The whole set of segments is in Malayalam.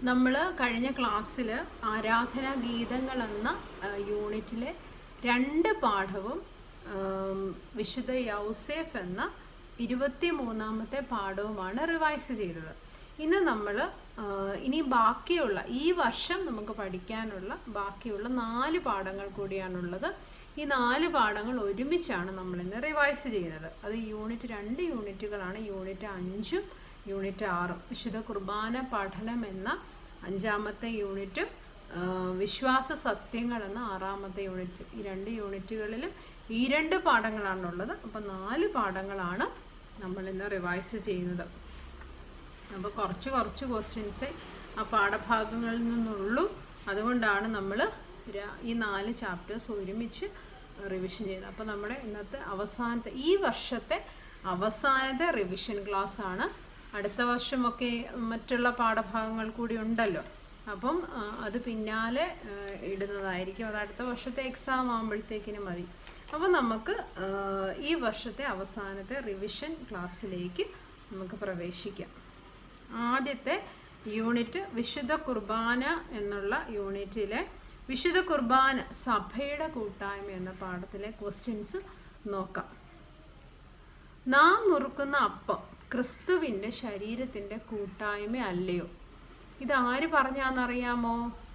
നമ്മൾ കഴിഞ്ഞ ക്ലാസ്സിൽ ആരാധനാ ഗീതങ്ങൾ എന്ന യൂണിറ്റിലെ രണ്ട് പാഠവും ആം, വിശുദ്ധ യൗസേഫ് എന്ന ഇരുപത്തി മൂന്നാമത്തെ പാഠവുമാണ് റിവൈസ് ചെയ്തത് ഇന്ന് നമ്മൾ ഇനി ബാക്കിയുള്ള ഈ വർഷം നമുക്ക് പഠിക്കാനുള്ള ബാക്കിയുള്ള നാല് പാഠങ്ങൾ കൂടിയാണുള്ളത് ഈ നാല് പാഠങ്ങൾ ഒരുമിച്ചാണ് നമ്മൾ ഇന്ന് റിവൈസ് ചെയ്യുന്നത് അത് യൂണിറ്റ് രണ്ട് യൂണിറ്റുകളാണ് യൂണിറ്റ് അഞ്ചും യൂണിറ്റ് ആറും വിശുദ്ധ കുർബാന പഠനം എന്ന അഞ്ചാമത്തെ യൂണിറ്റും ആ, വിശ്വാസ സത്യങ്ങൾ എന്ന ആറാമത്തെ യൂണിറ്റ് ഈ രണ്ട് യൂണിറ്റുകളിലും ഈ രണ്ട് പാഠങ്ങളാണുള്ളത് അപ്പോൾ നാല് പാഠങ്ങളാണ് നമ്മൾ ഇന്ന് റിവൈസ് ചെയ്യുന്നത് അപ്പോൾ കുറച്ച് കുറച്ച് ക്വസ്റ്റ്യൻസേ ആ പാഠഭാഗങ്ങളിൽ നിന്നുള്ളൂ അതുകൊണ്ടാണ് നമ്മൾ ഈ നാല് ചാപ്റ്റേഴ്സ് ഒരുമിച്ച് റിവിഷൻ ചെയ്യുന്നത് അപ്പോൾ നമ്മുടെ ഇന്നത്തെ അവസാനത്തെ ഈ വർഷത്തെ അവസാനത്തെ റിവിഷൻ ക്ലാസ് ആണ് അടുത്ത വർഷമൊക്കെ മറ്റുള്ള പാഠഭാഗങ്ങൾ കൂടി ഉണ്ടല്ലോ അപ്പം ആ, അത് പിന്നാലെ ആ, ഇടുന്നതായിരിക്കും അത് അടുത്ത വർഷത്തെ എക്സാം ആകുമ്പോഴത്തേക്കിന് മതി അപ്പോൾ നമുക്ക് ആ, ഈ വർഷത്തെ അവസാനത്തെ റിവിഷൻ ക്ലാസ്സിലേക്ക് നമുക്ക് പ്രവേശിക്കാം ആദ്യത്തെ യൂണിറ്റ് വിശുദ്ധ കുർബാന എന്നുള്ള യൂണിറ്റിലെ വിശുദ്ധ കുർബാന സഭയുടെ കൂട്ടായ്മ എന്ന പാഠത്തിലെ ക്വസ്റ്റ്യൻസ് നോക്കാം നാം നുറുക്കുന്ന അപ്പം ക്രിസ്തുവിൻ്റെ ശരീരത്തിൻ്റെ കൂട്ടായ്മ അല്ലയോ ഇത് ആര് പറഞ്ഞാന്നറിയാമോ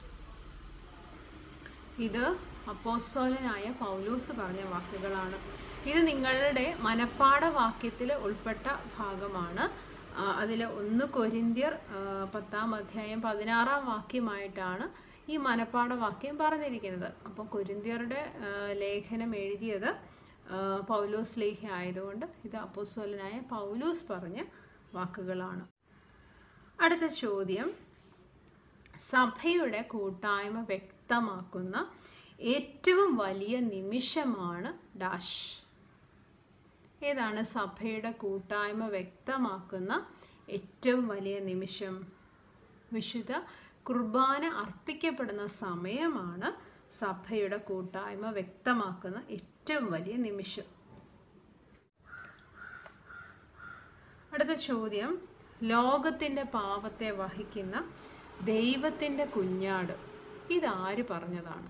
ഇത് അപ്പോസ്തോലനായ പൗലോസ് പറഞ്ഞ വാക്കുകളാണ് ഇത് നിങ്ങളുടെ മനപ്പാഠ വാക്യത്തിൽ ഉൾപ്പെട്ട ഭാഗമാണ് അതിൽ ഒന്ന് കൊരിന്ത്യർ ആ, പത്താം അധ്യായം പതിനാറാം വാക്യമായിട്ടാണ് ഈ മനപ്പാഠ വാക്യം പറഞ്ഞിരിക്കുന്നത് അപ്പോൾ കൊരിന്ത്യരുടെ ആ, ലേഖനം എഴുതിയത് ആ, പൗലോസ് ലേഖ ആയതുകൊണ്ട് ഇത് അപ്പോസ്തോലനായ പൗലോസ് പറഞ്ഞ വാക്കുകളാണ് അടുത്ത ചോദ്യം സഭയുടെ കൂട്ടായ്മ വ്യക്തമാക്കുന്ന ഏറ്റവും വലിയ നിമിഷമാണ് ഡാഷ് ഏതാണ് സഭയുടെ കൂട്ടായ്മ വ്യക്തമാക്കുന്ന ഏറ്റവും വലിയ നിമിഷം വിശുദ്ധ കുർബാന അർപ്പിക്കപ്പെടുന്ന സമയമാണ് സഭയുടെ കൂട്ടായ്മ വ്യക്തമാക്കുന്ന ഏറ്റവും വലിയ നിമിഷം അടുത്ത ചോദ്യം ലോകത്തിൻ്റെ പാപത്തെ വഹിക്കുന്ന ദൈവത്തിൻ്റെ കുഞ്ഞാട് ഇതാര് പറഞ്ഞതാണ്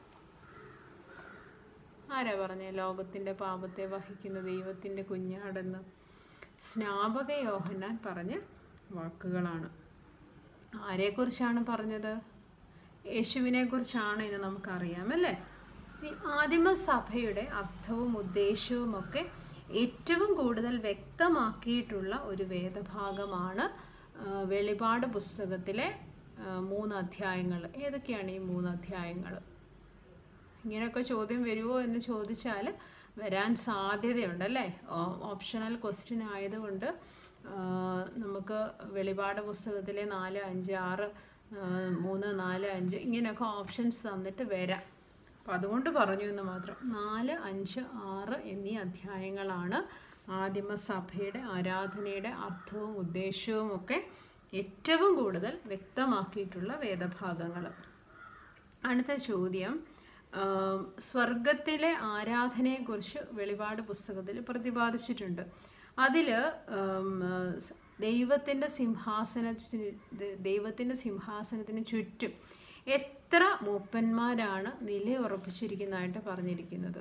ആരാ പറഞ്ഞ ലോകത്തിൻ്റെ പാപത്തെ വഹിക്കുന്ന ദൈവത്തിൻ്റെ കുഞ്ഞാടെന്ന് സ്നാപക യോഹന്നാൻ പറഞ്ഞ വാക്കുകളാണ് ആരെക്കുറിച്ചാണ് പറഞ്ഞത് യേശുവിനെ കുറിച്ചാണ് എന്ന് നമുക്കറിയാം അല്ലേ ഈ ആദിമസഭയുടെ അർത്ഥവും ഉദ്ദേശവും ഒക്കെ ഏറ്റവും കൂടുതൽ വ്യക്തമാക്കിയിട്ടുള്ള ഒരു വേദഭാഗമാണ് ആ, വെളിപാട് പുസ്തകത്തിലെ ആ, മൂന്ന് അധ്യായങ്ങൾ ഏതൊക്കെയാണ് ഈ മൂന്ന് അധ്യായങ്ങൾ ഇങ്ങനെയൊക്കെ ചോദ്യം വരുമോ എന്ന് ചോദിച്ചാൽ വരാൻ സാധ്യതയുണ്ടല്ലേ ഓപ്ഷണൽ ക്വസ്റ്റ്യൻ ആയതുകൊണ്ട് ആ, നമുക്ക് വെളിപാട് പുസ്തകത്തിലെ നാല് അഞ്ച് ആറ് ആ, മൂന്ന് നാല് അഞ്ച് ഇങ്ങനെയൊക്കെ ഓപ്ഷൻസ് തന്നിട്ട് വരാം അപ്പം അതുകൊണ്ട് പറഞ്ഞു എന്ന് മാത്രം നാല് അഞ്ച് ആറ് എന്നീ അധ്യായങ്ങളാണ് ആദിമസഭയുടെ ആരാധനയുടെ അർത്ഥവും ഉദ്ദേശവും ഒക്കെ ഏറ്റവും കൂടുതൽ വ്യക്തമാക്കിയിട്ടുള്ള വേദഭാഗങ്ങൾ അടുത്ത ചോദ്യം ആം, സ്വർഗത്തിലെ ആരാധനയെക്കുറിച്ച് വെളിപാട് പുസ്തകത്തിൽ പ്രതിപാദിച്ചിട്ടുണ്ട് അതിൽ ദൈവത്തിൻ്റെ സിംഹാസനത്തിന് ദൈവത്തിൻ്റെ സിംഹാസനത്തിന് ചുറ്റും എത്ര മൂപ്പന്മാരാണ് നിലയുറപ്പിച്ചിരിക്കുന്നതായിട്ട് പറഞ്ഞിരിക്കുന്നത്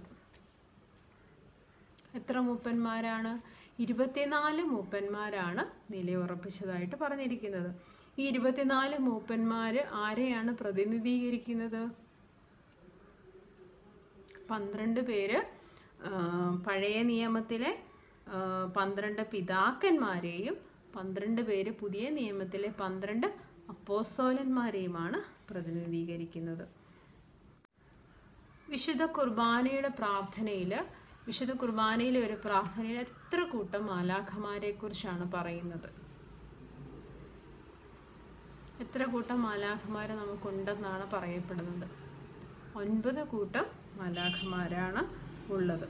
എത്ര മൂപ്പന്മാരാണ് ഇരുപത്തിനാല് മൂപ്പന്മാരാണ് നിലയുറപ്പിച്ചതായിട്ട് പറഞ്ഞിരിക്കുന്നത് ഈ ഇരുപത്തിനാല് മൂപ്പന്മാർ ആരെയാണ് പ്രതിനിധീകരിക്കുന്നത് പന്ത്രണ്ട് പേര് ആ, പഴയ നിയമത്തിലെ ആ, പന്ത്രണ്ട് പിതാക്കന്മാരെയും പന്ത്രണ്ട് പേര് പുതിയ നിയമത്തിലെ പന്ത്രണ്ട് അപ്പോസ്തോലന്മാരെയുമാണ് പ്രതിനിധീകരിക്കുന്നത് വിശുദ്ധ കുർബാനയുടെ പ്രാർത്ഥനയിൽ വിശുദ്ധ കുർബാനയിലെ ഒരു പ്രാർത്ഥനയിൽ എത്ര കൂട്ടം മാലാഖമാരെ കുറിച്ചാണ് പറയുന്നത് എത്ര കൂട്ടം മാലാഖമാരെ നമുക്കുണ്ടെന്നാണ് പറയപ്പെടുന്നത് ഒൻപത് കൂട്ടം മാലാഖമാരാണ് ഉള്ളത്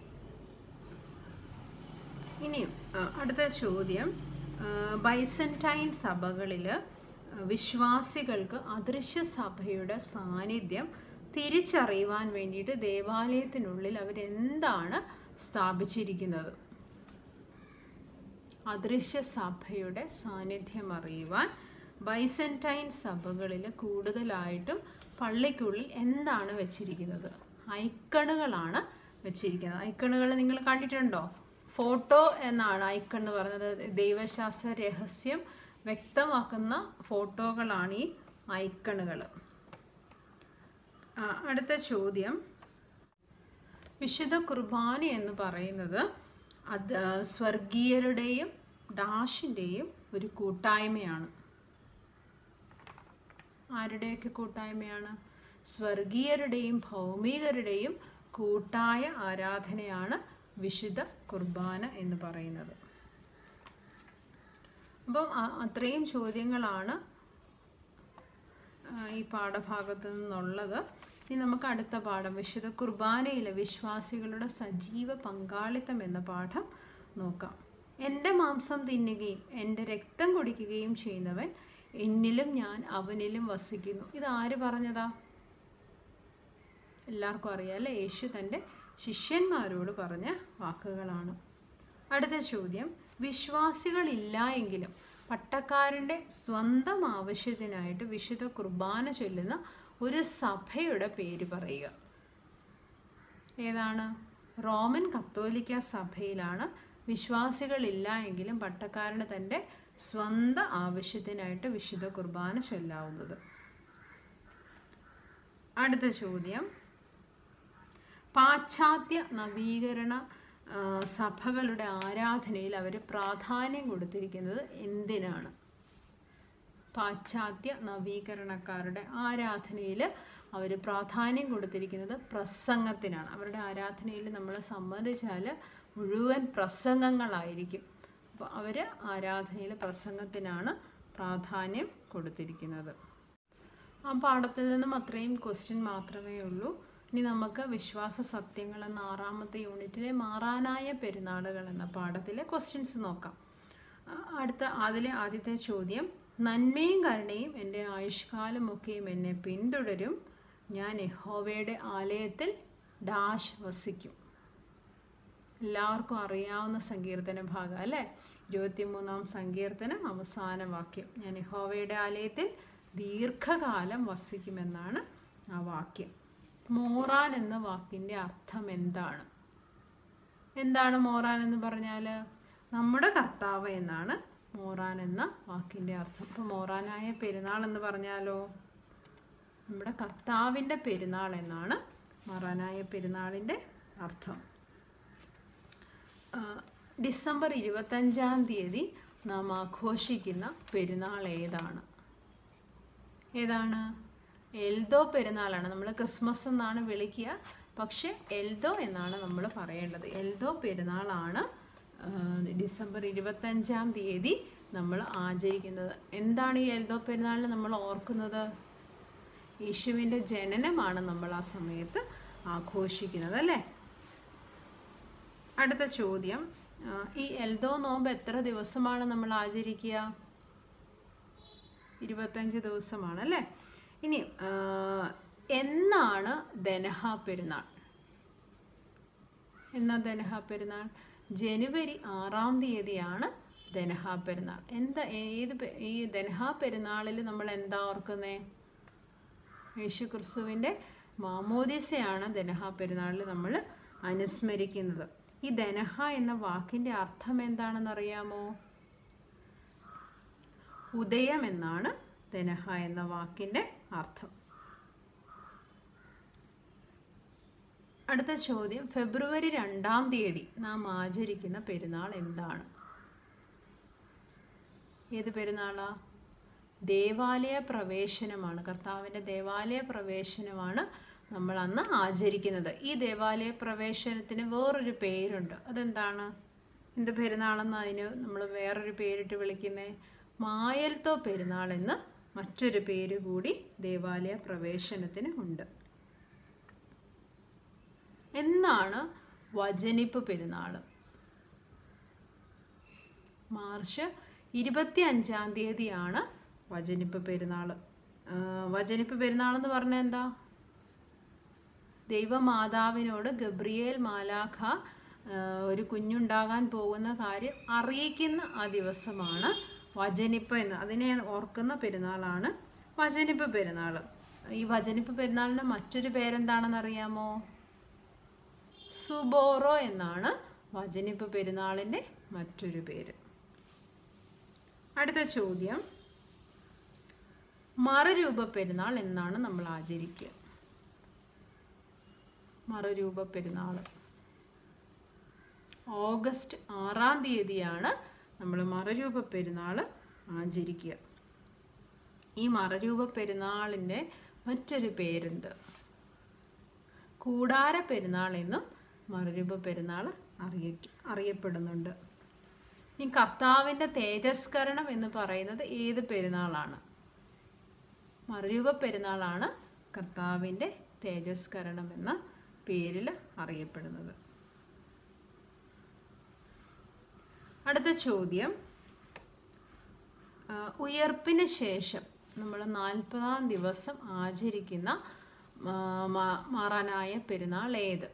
ഇനിയും ആ, അടുത്ത ചോദ്യം ആ, ബൈസന്റൈൻ സഭകളിൽ വിശ്വാസികൾക്ക് അദൃശ്യ സഭയുടെ സാന്നിധ്യം തിരിച്ചറിയുവാൻ വേണ്ടിയിട്ട് ദേവാലയത്തിനുള്ളിൽ അവരെന്താണ് സ്ഥാപിച്ചിരിക്കുന്നത് അദൃശ്യ സഭയുടെ സാന്നിധ്യം അറിയുവാൻ ബൈസെൻറ്റൈൻ സഭകളിൽ കൂടുതലായിട്ടും പള്ളിക്കുള്ളിൽ എന്താണ് വെച്ചിരിക്കുന്നത് ഐക്കണുകളാണ് വെച്ചിരിക്കുന്നത് ഐക്കണുകൾ നിങ്ങൾ കണ്ടിട്ടുണ്ടോ ഫോട്ടോ എന്നാണ് ഐക്കൺ എന്ന് പറയുന്നത് ദൈവശാസ്ത്ര രഹസ്യം വ്യക്തമാക്കുന്ന ഫോട്ടോകളാണ് ഈ ഐക്കണുകൾ അടുത്ത ചോദ്യം വിശുദ്ധ കുർബാന എന്ന് പറയുന്നത് അത് സ്വർഗീയരുടെയും ഡാഷിൻ്റെയും ഒരു കൂട്ടായ്മയാണ് ആരുടെയൊക്കെ കൂട്ടായ്മയാണ് സ്വർഗീയരുടെയും ഭൗമികരുടെയും കൂട്ടായ ആരാധനയാണ് വിശുദ്ധ കുർബാന എന്ന് പറയുന്നത് അപ്പം അത്രയും ചോദ്യങ്ങളാണ് ഈ പാഠഭാഗത്ത് നിന്നുള്ളത് ഇനി നമുക്ക് അടുത്ത പാഠം വിശുദ്ധ കുർബാനയിലെ വിശ്വാസികളുടെ സജീവ പങ്കാളിത്തം എന്ന പാഠം നോക്കാം എൻ്റെ മാംസം തിന്നുകയും എൻ്റെ രക്തം കുടിക്കുകയും ചെയ്യുന്നവൻ എന്നിലും ഞാൻ അവനിലും വസിക്കുന്നു ഇത് ആര് പറഞ്ഞതാ എല്ലാവർക്കും അറിയാം അല്ലേ യേശു തൻ്റെ ശിഷ്യന്മാരോട് പറഞ്ഞ വാക്കുകളാണ് അടുത്ത ചോദ്യം വിശ്വാസികളില്ല എങ്കിലും പട്ടക്കാരൻ്റെ സ്വന്തം ആവശ്യത്തിനായിട്ട് വിശുദ്ധ കുർബാന ചൊല്ലുന്ന ഒരു സഭയുടെ പേര് പറയുക ഏതാണ് റോമൻ കത്തോലിക്ക സഭയിലാണ് വിശ്വാസികളില്ല എങ്കിലും പട്ടക്കാരന് തൻ്റെ സ്വന്തം ആവശ്യത്തിനായിട്ട് വിശുദ്ധ കുർബാന ചൊല്ലാവുന്നത് അടുത്ത ചോദ്യം പാശ്ചാത്യ നവീകരണ സഭകളുടെ ആരാധനയിൽ അവർ പ്രാധാന്യം കൊടുത്തിരിക്കുന്നത് എന്തിനാണ് പാശ്ചാത്യ നവീകരണക്കാരുടെ ആരാധനയിൽ അവർ പ്രാധാന്യം കൊടുത്തിരിക്കുന്നത് പ്രസംഗത്തിനാണ് അവരുടെ ആരാധനയിൽ നമ്മൾ സംബന്ധിച്ചാൽ മുഴുവൻ പ്രസംഗങ്ങളായിരിക്കും അപ്പോൾ അവർ ആരാധനയിൽ പ്രസംഗത്തിനാണ് പ്രാധാന്യം കൊടുത്തിരിക്കുന്നത് ആ പാഠത്തിൽ നിന്നും അത്രയും ക്വസ്റ്റ്യൻ മാത്രമേ ഉള്ളൂ ഇനി നമുക്ക് വിശ്വാസ സത്യങ്ങൾ എന്ന ആറാമത്തെ യൂണിറ്റിലെ മാറാനായ പെരുന്നാളുകൾ എന്ന പാഠത്തിലെ ക്വസ്റ്റ്യൻസ് നോക്കാം അടുത്ത അതിലെ ആദ്യത്തെ ചോദ്യം നന്മയും കരുണയും എൻ്റെ ആയുഷ്കാലമൊക്കെയും എന്നെ പിന്തുടരും ഞാൻ യഹോവയുടെ ആലയത്തിൽ ഡാഷ് വസിക്കും എല്ലാവർക്കും അറിയാവുന്ന സങ്കീർത്തന ഭാഗം അല്ലേ ഇരുപത്തിമൂന്നാം സങ്കീർത്തനം അവസാന വാക്യം ഞാൻ യഹോവയുടെ ആലയത്തിൽ ദീർഘകാലം വസിക്കുമെന്നാണ് ആ വാക്യം മോറാൻ എന്ന വാക്കിൻ്റെ അർത്ഥം എന്താണ് എന്താണ് മോറാൻ എന്ന് പറഞ്ഞാൽ നമ്മുടെ കർത്താവ് എന്നാണ് മോറാൻ എന്ന വാക്കിൻ്റെ അർത്ഥം അപ്പോൾ മോറാനായ പെരുന്നാൾ എന്ന് പറഞ്ഞാലോ നമ്മുടെ കർത്താവിൻ്റെ പെരുന്നാൾ എന്നാണ് മറാനായ പെരുന്നാളിൻ്റെ അർത്ഥം ഡിസംബർ ഇരുപത്തഞ്ചാം തീയതി നാം ആഘോഷിക്കുന്ന പെരുന്നാൾ ഏതാണ് ഏതാണ് എൽദോ പെരുന്നാളാണ് നമ്മൾ ക്രിസ്മസ് എന്നാണ് വിളിക്കുക പക്ഷെ എൽദോ എന്നാണ് നമ്മൾ പറയേണ്ടത് എൽദോ പെരുന്നാളാണ് ഡിസംബർ ഇരുപത്തഞ്ചാം തീയതി നമ്മൾ ആചരിക്കുന്നത് എന്താണ് ഈ എൽദോ പെരുന്നാളിൽ നമ്മൾ ഓർക്കുന്നത് യേശുവിൻ്റെ ജനനമാണ് നമ്മൾ ആ സമയത്ത് ആഘോഷിക്കുന്നത് അല്ലേ അടുത്ത ചോദ്യം ഈ എൽദോ നോമ്പ് എത്ര ദിവസമാണ് നമ്മൾ ആചരിക്കുക ഇരുപത്തഞ്ച് ദിവസമാണ് അല്ലേ ഇനി എന്നാണ് ദനഹ പെരുന്നാൾ എന്നാ ദനഹ പെരുന്നാൾ ജനുവരി ആറാം തീയതിയാണ് ദനഹ പെരുന്നാൾ എന്താ ഏത് ഈ ദനഹ പെരുന്നാളിൽ നമ്മൾ എന്താ ഓർക്കുന്നേ യേശു ക്രിസ്തുവിൻ്റെ മാമോദിസയാണ് ദനഹ പെരുന്നാളിൽ നമ്മൾ അനുസ്മരിക്കുന്നത് ഈ ദനഹ എന്ന വാക്കിൻ്റെ അർത്ഥം എന്താണെന്ന് അറിയാമോ ഉദയം എന്നാണ് ദനഹ എന്ന വാക്കിൻ്റെ അർത്ഥം അടുത്ത ചോദ്യം ഫെബ്രുവരി രണ്ടാം തീയതി നാം ആചരിക്കുന്ന പെരുന്നാൾ എന്താണ് ഏത് പെരുന്നാളാ ദേവാലയ പ്രവേശനമാണ് കർത്താവിൻ്റെ ദേവാലയ പ്രവേശനമാണ് നമ്മൾ അന്ന് ആചരിക്കുന്നത് ഈ ദേവാലയ പ്രവേശനത്തിന് വേറൊരു പേരുണ്ട് അതെന്താണ് എന്ത് പെരുന്നാളെന്ന് അതിന് നമ്മൾ വേറൊരു പേരിട്ട് വിളിക്കുന്നത് മായൽത്തോ പെരുന്നാൾ എന്ന് മറ്റൊരു പേര് കൂടി ദേവാലയ പ്രവേശനത്തിന് ഉണ്ട് എന്നാണ് വചനിപ്പ് പെരുന്നാൾ മാർച്ച് ഇരുപത്തി അഞ്ചാം തീയതിയാണ് വചനിപ്പ് പെരുന്നാൾ വചനിപ്പ് പെരുന്നാൾ എന്ന് പറഞ്ഞാൽ എന്താ ദൈവമാതാവിനോട് ഗബ്രിയേൽ മാലാഖ ഒരു കുഞ്ഞുണ്ടാകാൻ പോകുന്ന കാര്യം അറിയിക്കുന്ന ആ ദിവസമാണ് വചനിപ്പ് എന്ന് അതിനെ ഓർക്കുന്ന പെരുന്നാളാണ് വചനിപ്പ് പെരുന്നാൾ ഈ വചനിപ്പ് പെരുന്നാളിൻ്റെ മറ്റൊരു പേരെന്താണെന്ന് അറിയാമോ സുബോറോ എന്നാണ് വചനിപ്പ് പെരുന്നാളിൻ്റെ മറ്റൊരു പേര് അടുത്ത ചോദ്യം മറുരൂപ പെരുന്നാൾ എന്നാണ് നമ്മൾ ആചരിക്കുക മറുരൂപ പെരുന്നാൾ ഓഗസ്റ്റ് ആറാം തീയതിയാണ് നമ്മൾ മറുരൂപ പെരുന്നാൾ ആചരിക്കുക ഈ മറുരൂപ പെരുന്നാളിൻ്റെ മറ്റൊരു പേരെന്ത് കൂടാര പെരുന്നാൾ എന്നും മറുരൂപ പെരുന്നാൾ അറിയ അറിയപ്പെടുന്നുണ്ട് ഈ കർത്താവിൻ്റെ തേജസ്കരണം എന്ന് പറയുന്നത് ഏത് പെരുന്നാളാണ് മറുരൂപ പെരുന്നാളാണ് കർത്താവിൻ്റെ തേജസ്കരണം എന്ന പേരിൽ അറിയപ്പെടുന്നത് അടുത്ത ചോദ്യം ആ, ഉയർപ്പിന് ശേഷം നമ്മൾ നാൽപ്പതാം ദിവസം ആചരിക്കുന്ന ആ, മാ- മാറാനായ പെരുന്നാൾ ഏത്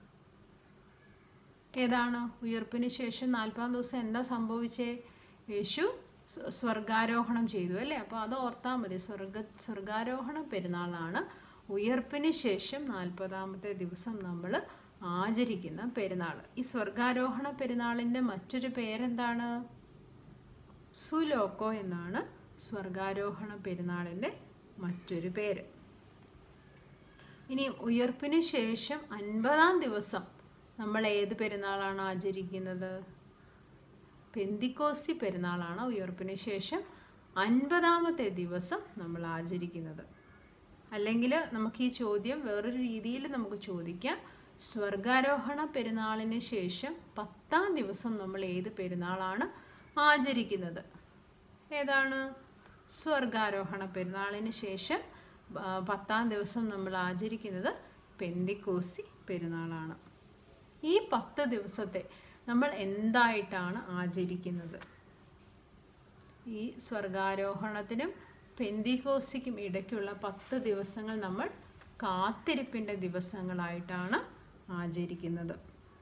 ഏതാണ് ഉയർപ്പിന് ശേഷം നാൽപ്പതാം ദിവസം എന്താ സംഭവിച്ചേ യേശു സ്വ- സ്വർഗാരോഹണം ചെയ്തു അല്ലേ അപ്പോൾ അത് ഓർത്താൽ മതി സ്വർഗ സ്വർഗാരോഹണ പെരുന്നാളാണ് ഉയർപ്പിന് ശേഷം നാൽപ്പതാമത്തെ ദിവസം നമ്മൾ ആചരിക്കുന്ന പെരുന്നാൾ ഈ സ്വർഗാരോഹണ പെരുന്നാളിൻ്റെ മറ്റൊരു പേരെന്താണ് സുലോക്കോ എന്നാണ് സ്വർഗാരോഹണ പെരുന്നാളിൻ്റെ മറ്റൊരു പേര് ഇനി ഉയർപ്പിന് ശേഷം അൻപതാം ദിവസം നമ്മൾ ഏത് പെരുന്നാളാണ് ആചരിക്കുന്നത് പെന്തിക്കോസ്തി പെരുന്നാളാണ് ഉയർപ്പിന് ശേഷം അൻപതാമത്തെ ദിവസം നമ്മൾ ആചരിക്കുന്നത് അല്ലെങ്കിൽ നമുക്ക് ഈ ചോദ്യം വേറൊരു രീതിയിൽ നമുക്ക് ചോദിക്കാം സ്വർഗാരോഹണ പെരുന്നാളിന് ശേഷം പത്താം ദിവസം നമ്മൾ ഏത് പെരുന്നാളാണ് ആചരിക്കുന്നത് ഏതാണ് സ്വർഗാരോഹണ പെരുന്നാളിന് ശേഷം ആ, പത്താം ദിവസം നമ്മൾ ആചരിക്കുന്നത് പെന്തിക്കോസി പെരുന്നാളാണ് ഈ പത്ത് ദിവസത്തെ നമ്മൾ എന്തായിട്ടാണ് ആചരിക്കുന്നത് ഈ സ്വർഗാരോഹണത്തിനും പെന്തിക്കോസിക്കും ഇടയ്ക്കുള്ള പത്ത് ദിവസങ്ങൾ നമ്മൾ കാത്തിരിപ്പിൻ്റെ ദിവസങ്ങളായിട്ടാണ് ആചരിക്കുന്നത്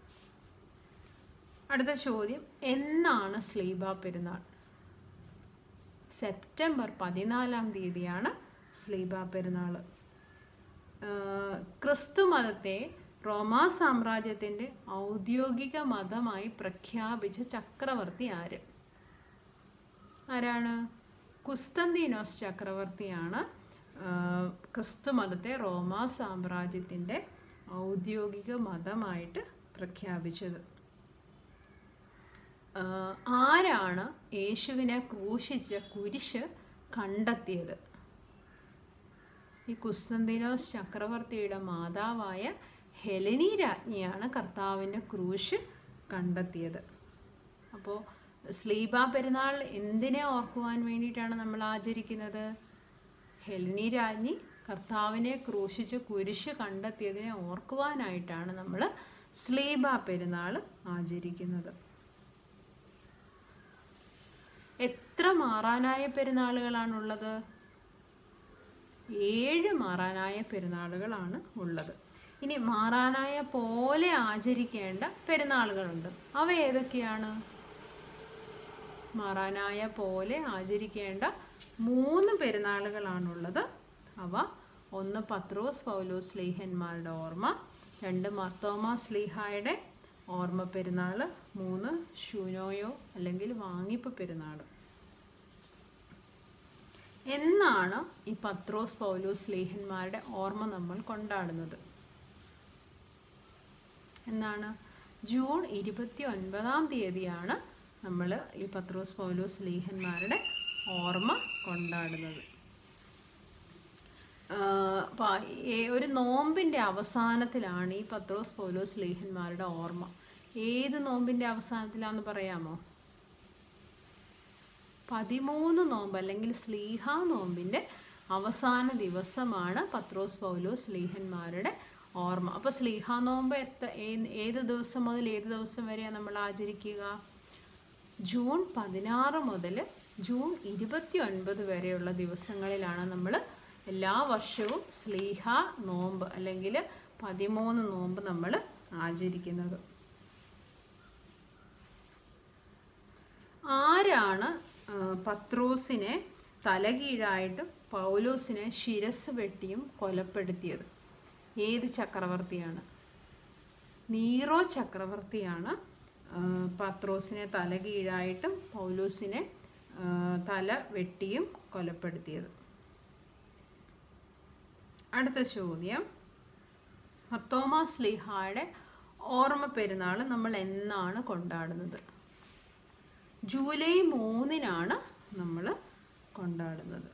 അടുത്ത ചോദ്യം എന്നാണ് സ്ലീബ പെരുന്നാൾ സെപ്റ്റംബർ പതിനാലാം തീയതിയാണ് സ്ലീബ പെരുന്നാൾ ക്രിസ്തു മതത്തെ റോമാ സാമ്രാജ്യത്തിൻ്റെ ഔദ്യോഗിക മതമായി പ്രഖ്യാപിച്ച ചക്രവർത്തി ആര് ആരാണ് കുസ്തന്തീനോസ് ചക്രവർത്തിയാണ് ആ, ക്രിസ്തു മതത്തെ റോമാ സാമ്രാജ്യത്തിൻ്റെ ഔദ്യോഗിക മതമായിട്ട് പ്രഖ്യാപിച്ചത് ആ, ആരാണ് യേശുവിനെ ക്രൂശിച്ച കുരിശ് കണ്ടെത്തിയത് ഈ കുസ്തന്തിനോസ് ചക്രവർത്തിയുടെ മാതാവായ ഹെലനി രാജ്ഞിയാണ് കർത്താവിൻ്റെ ക്രൂശ് കണ്ടെത്തിയത് അപ്പോൾ സ്ലീബ പെരുന്നാൾ എന്തിനെ ഓർക്കുവാൻ വേണ്ടിയിട്ടാണ് നമ്മൾ ആചരിക്കുന്നത് ഹെലനി രാജ്ഞി കർത്താവിനെ ക്രൂശിച്ച് കുരിശ് കണ്ടെത്തിയതിനെ ഓർക്കുവാനായിട്ടാണ് നമ്മൾ സ്ലീബ പെരുന്നാൾ ആചരിക്കുന്നത് എത്ര മാറാനായ പെരുന്നാളുകളാണുള്ളത് ഏഴ് മാറാനായ പെരുന്നാളുകളാണ് ഉള്ളത് ഇനി മാറാനായ പോലെ ആചരിക്കേണ്ട പെരുന്നാളുകളുണ്ട് അവ ഏതൊക്കെയാണ് മാറാനായ പോലെ ആചരിക്കേണ്ട മൂന്ന് പെരുന്നാളുകളാണുള്ളത് അവ ഒന്ന് പത്രോസ് പൗലോസ് സ്ലീഹന്മാരുടെ ഓർമ്മ രണ്ട് മർത്തോമ സ്ലീഹായുടെ ഓർമ്മ പെരുന്നാൾ മൂന്ന് ഷൂനോയോ അല്ലെങ്കിൽ വാങ്ങിപ്പ് പെരുന്നാൾ എന്നാണ് ഈ പത്രോസ് പൗലോസ് സ്ലീഹന്മാരുടെ ഓർമ്മ നമ്മൾ കൊണ്ടാടുന്നത് എന്നാണ് ജൂൺ ഇരുപത്തി ഒൻപതാം തീയതിയാണ് നമ്മൾ ഈ പത്രോസ് പൗലോസ് സ്ലീഹന്മാരുടെ ഓർമ്മ കൊണ്ടാടുന്നത് ആഹ് പ- ഏ- ഒരു നോമ്പിൻ്റെ അവസാനത്തിലാണ് ഈ പത്രോസ് പൗലോസ് സ്ലീഹന്മാരുടെ ഓർമ്മ ഏത് നോമ്പിൻ്റെ അവസാനത്തിലാണെന്ന് പറയാമോ പതിമൂന്ന് നോമ്പ് അല്ലെങ്കിൽ സ്ലീഹ നോമ്പിൻ്റെ അവസാന ദിവസമാണ് പത്രോസ് പൗലോസ് സ്ലീഹന്മാരുടെ ഓർമ്മ അപ്പോൾ സ്ലീഹ നോമ്പ് എത്ത ഏ- ഏത് ദിവസം മുതൽ ഏത് ദിവസം വരെയാണ് നമ്മൾ ആചരിക്കുക ജൂൺ പതിനാറ് മുതൽ ജൂൺ ഇരുപത്തി ഒൻപത് വരെയുള്ള ദിവസങ്ങളിലാണ് നമ്മൾ എല്ലാ വർഷവും സ്ലീഹ നോമ്പ് അല്ലെങ്കിൽ പതിമൂന്ന് നോമ്പ് നമ്മൾ ആചരിക്കുന്നത് ആരാണ് ആ, പത്രോസിനെ തലകീഴായിട്ടും പൗലോസിനെ ശിരസ് വെട്ടിയും കൊലപ്പെടുത്തിയത് ഏത് ചക്രവർത്തിയാണ് നീറോ ചക്രവർത്തിയാണ് ആ, പത്രോസിനെ തലകീഴായിട്ടും പൗലോസിനെ ആ, തല വെട്ടിയും കൊലപ്പെടുത്തിയത് അടുത്ത ചോദ്യം മർത്തോമാസ് ലീഹായുടെ ഓർമ്മ പെരുന്നാൾ നമ്മൾ എന്നാണ് കൊണ്ടാടുന്നത് ജൂലൈ മൂന്നിനാണ് നമ്മൾ കൊണ്ടാടുന്നത്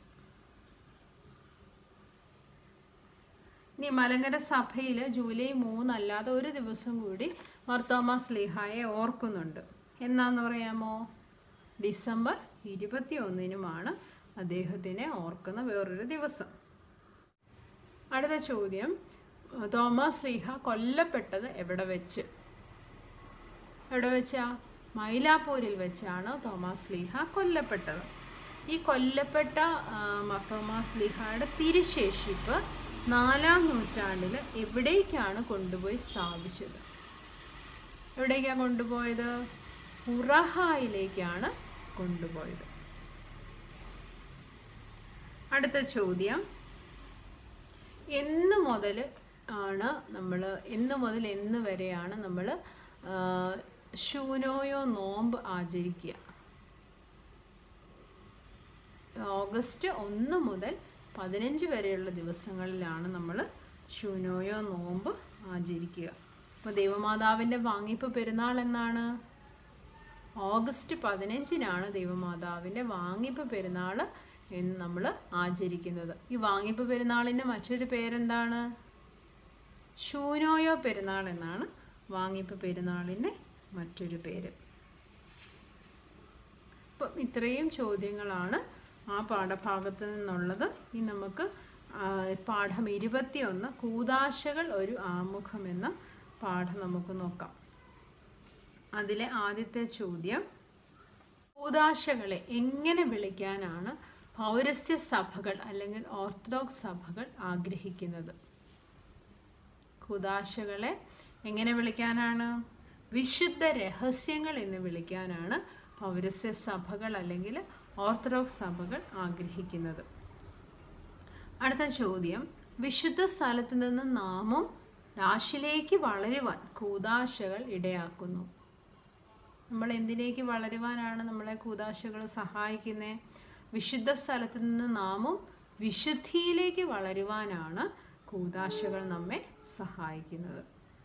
ഇനി മലങ്കര സഭയിൽ ജൂലൈ മൂന്നല്ലാതെ ഒരു ദിവസം കൂടി മർത്തോമാസ് ലീഹായെ ഓർക്കുന്നുണ്ട് എന്നാന്ന് പറയാമോ ഡിസംബർ ഇരുപത്തി ഒന്നിനുമാണ് അദ്ദേഹത്തിനെ ഓർക്കുന്ന വേറൊരു ദിവസം അടുത്ത ചോദ്യം തോമസ് ലീഹ കൊല്ലപ്പെട്ടത് എവിടെ വെച്ച് എവിടെ വെച്ചാ മൈലാപ്പൂരിൽ വെച്ചാണ് തോമസ് ലീഹ കൊല്ലപ്പെട്ടത് ഈ കൊല്ലപ്പെട്ട ആ, മ- തോമസ് ലീഹയുടെ തിരുശേഷിപ്പ് നാലാം നൂറ്റാണ്ടിൽ എവിടേക്കാണ് കൊണ്ടുപോയി സ്ഥാപിച്ചത് എവിടേക്കാണ് കൊണ്ടുപോയത് ഉറഹായിലേക്കാണ് കൊണ്ടുപോയത് അടുത്ത ചോദ്യം എന്ന് മുതൽ ആണ് നമ്മൾ എന്ന് മുതൽ എന്ന് വരെയാണ് നമ്മൾ ശൂനോയോ നോമ്പ് ആചരിക്കുക ഓഗസ്റ്റ് ഒന്ന് മുതൽ പതിനഞ്ച് വരെയുള്ള ദിവസങ്ങളിലാണ് നമ്മൾ ശൂനോയോ നോമ്പ് ആചരിക്കുക അപ്പോൾ ദൈവമാതാവിൻ്റെ വാങ്ങിപ്പ് പെരുന്നാൾ എന്നാണ് ഓഗസ്റ്റ് പതിനഞ്ചിനാണ് ദൈവമാതാവിൻ്റെ വാങ്ങിപ്പ് പെരുന്നാൾ എന്ന് നമ്മൾ ആചരിക്കുന്നത് ഈ വാങ്ങിപ്പ് പെരുന്നാളിൻ്റെ മറ്റൊരു പേരെന്താണ് ശൂനോയോ പെരുന്നാൾ എന്നാണ് വാങ്ങിപ്പ് പെരുന്നാളിൻ്റെ മറ്റൊരു പേര് അപ്പം ഇത്രയും ചോദ്യങ്ങളാണ് ആ പാഠഭാഗത്ത് നിന്നുള്ളത് ഇനി നമുക്ക് ആ, പാഠം ഇരുപത്തിയൊന്ന് കൂതാശകൾ ഒരു ആമുഖം എന്ന പാഠം നമുക്ക് നോക്കാം അതിലെ ആദ്യത്തെ ചോദ്യം കൂതാശകളെ എങ്ങനെ വിളിക്കാനാണ് പൗരസ്ത്യ സഭകൾ അല്ലെങ്കിൽ ഓർത്തഡോക്സ് സഭകൾ ആഗ്രഹിക്കുന്നത് കുദാശകളെ എങ്ങനെ വിളിക്കാനാണ് വിശുദ്ധ രഹസ്യങ്ങൾ എന്ന് വിളിക്കാനാണ് പൗരസ്യ സഭകൾ അല്ലെങ്കിൽ ഓർത്തഡോക്സ് സഭകൾ ആഗ്രഹിക്കുന്നത് അടുത്ത ചോദ്യം വിശുദ്ധ സ്ഥലത്ത് നിന്ന് നാമം രാശിലേക്ക് വളരുവാൻ കൂതാശകൾ ഇടയാക്കുന്നു നമ്മൾ എന്തിലേക്ക് വളരുവാനാണ് നമ്മളെ കൂതാശകൾ സഹായിക്കുന്നത് വിശുദ്ധ സ്ഥലത്ത് നിന്ന് നാമും വിശുദ്ധിയിലേക്ക് വളരുവാനാണ് കൂതാശകൾ നമ്മെ സഹായിക്കുന്നത്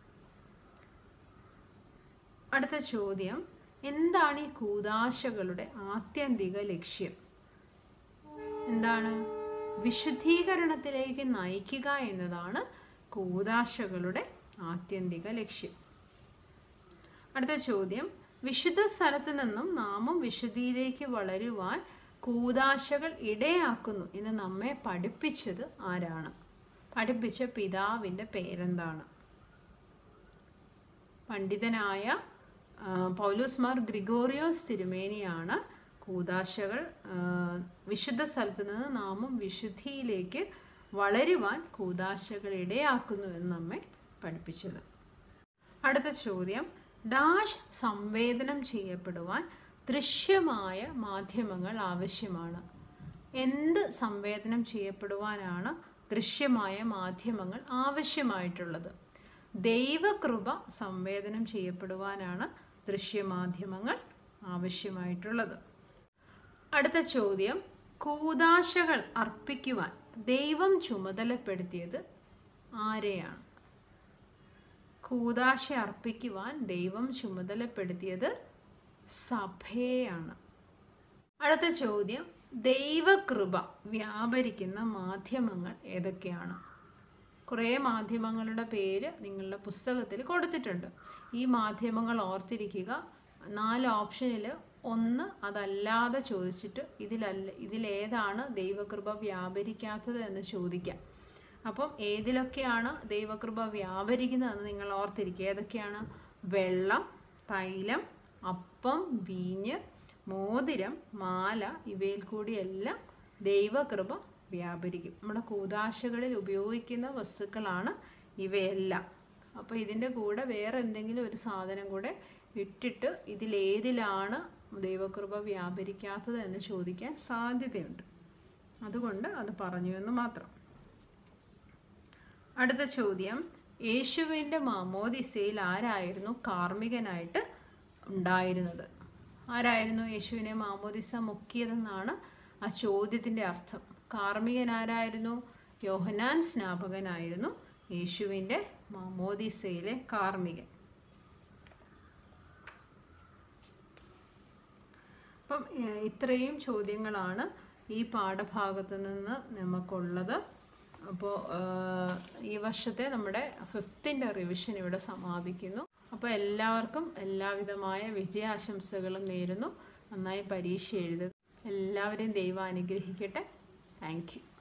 അടുത്ത ചോദ്യം എന്താണ് ഈ കൂതാശകളുടെ ആത്യന്തിക ലക്ഷ്യം എന്താണ് വിശുദ്ധീകരണത്തിലേക്ക് നയിക്കുക എന്നതാണ് കൂതാശകളുടെ ആത്യന്തിക ലക്ഷ്യം അടുത്ത ചോദ്യം വിശുദ്ധ സ്ഥലത്ത് നിന്നും നാമം വിശുദ്ധിയിലേക്ക് വളരുവാൻ കൂതാശകൾ ഇടയാക്കുന്നു എന്ന് നമ്മെ പഠിപ്പിച്ചത് ആരാണ് പഠിപ്പിച്ച പിതാവിൻ്റെ പേരെന്താണ് പണ്ഡിതനായ ആ, പൗലോസ് മാർ ഗ്രിഗോറിയോസ് തിരുമേനിയാണ് കൂതാശകൾ ആ, വിശുദ്ധ സ്ഥലത്ത് നിന്ന് നാമം വിശുദ്ധിയിലേക്ക് വളരുവാൻ കൂതാശകൾ ഇടയാക്കുന്നു എന്ന് നമ്മെ പഠിപ്പിച്ചത് അടുത്ത ചോദ്യം ഡാഷ് സംവേദനം ചെയ്യപ്പെടുവാൻ ദൃശ്യമായ മാധ്യമങ്ങൾ ആവശ്യമാണ് എന്ത് സംവേദനം ചെയ്യപ്പെടുവാനാണ് ദൃശ്യമായ മാധ്യമങ്ങൾ ആവശ്യമായിട്ടുള്ളത് ദൈവകൃപ സംവേദനം ചെയ്യപ്പെടുവാനാണ് ദൃശ്യമാധ്യമങ്ങൾ ആവശ്യമായിട്ടുള്ളത് അടുത്ത ചോദ്യം കൂതാശകൾ അർപ്പിക്കുവാൻ ദൈവം ചുമതലപ്പെടുത്തിയത് ആരെയാണ് കൂതാശ അർപ്പിക്കുവാൻ ദൈവം ചുമതലപ്പെടുത്തിയത് സഭയെയാണ് അടുത്ത ചോദ്യം ദൈവകൃപ വ്യാപരിക്കുന്ന മാധ്യമങ്ങൾ ഏതൊക്കെയാണ് കുറേ മാധ്യമങ്ങളുടെ പേര് നിങ്ങളുടെ പുസ്തകത്തിൽ കൊടുത്തിട്ടുണ്ട് ഈ മാധ്യമങ്ങൾ ഓർത്തിരിക്കുക നാല് ഓപ്ഷനിൽ ഒന്ന് അതല്ലാതെ ചോദിച്ചിട്ട് ഇതിലല്ല ഇതിലേതാണ് ദൈവകൃപ വ്യാപരിക്കാത്തത് എന്ന് ചോദിക്കാം അപ്പം ഏതിലൊക്കെയാണ് ദൈവകൃപ വ്യാപരിക്കുന്നതെന്ന് നിങ്ങൾ ഓർത്തിരിക്കുക ഏതൊക്കെയാണ് വെള്ളം തൈലം അപ്പം വീഞ്ഞ് മോതിരം മാല ഇവയിൽ കൂടിയെല്ലാം ദൈവകൃപ വ്യാപരിക്കും നമ്മുടെ കൂതാശകളിൽ ഉപയോഗിക്കുന്ന വസ്തുക്കളാണ് ഇവയെല്ലാം അപ്പോൾ ഇതിൻ്റെ കൂടെ വേറെ എന്തെങ്കിലും ഒരു സാധനം കൂടെ ഇട്ടിട്ട് ഇതിലേതിലാണ് ദൈവകൃപ വ്യാപരിക്കാത്തത് എന്ന് ചോദിക്കാൻ സാധ്യതയുണ്ട് അതുകൊണ്ട് അത് പറഞ്ഞു എന്ന് മാത്രം അടുത്ത ചോദ്യം യേശുവിൻ്റെ മാമോദിസയിൽ ആരായിരുന്നു കാർമ്മികനായിട്ട് ഉണ്ടായിരുന്നത് ആരായിരുന്നു യേശുവിനെ മാമോദിസ മുക്കിയതെന്നാണ് ആ ചോദ്യത്തിൻ്റെ അർത്ഥം കാർമ്മികൻ ആരായിരുന്നു യോഹനാൻ സ്നാപകനായിരുന്നു യേശുവിൻ്റെ മാമോദിസയിലെ കാർമ്മികൻ അപ്പം ഏഹ്, ഇത്രയും ചോദ്യങ്ങളാണ് ഈ പാഠഭാഗത്ത് നിന്ന് നമുക്കുള്ളത് അപ്പോൾ ഈ വർഷത്തെ നമ്മുടെ ഫിഫ്ത്തിൻ്റെ റിവിഷൻ ഇവിടെ സമാപിക്കുന്നു അപ്പോൾ എല്ലാവർക്കും എല്ലാവിധമായ വിജയാശംസകളും നേരുന്നു നന്നായി പരീക്ഷ എഴുതുക എല്ലാവരെയും ദൈവം അനുഗ്രഹിക്കട്ടെ താങ്ക് യു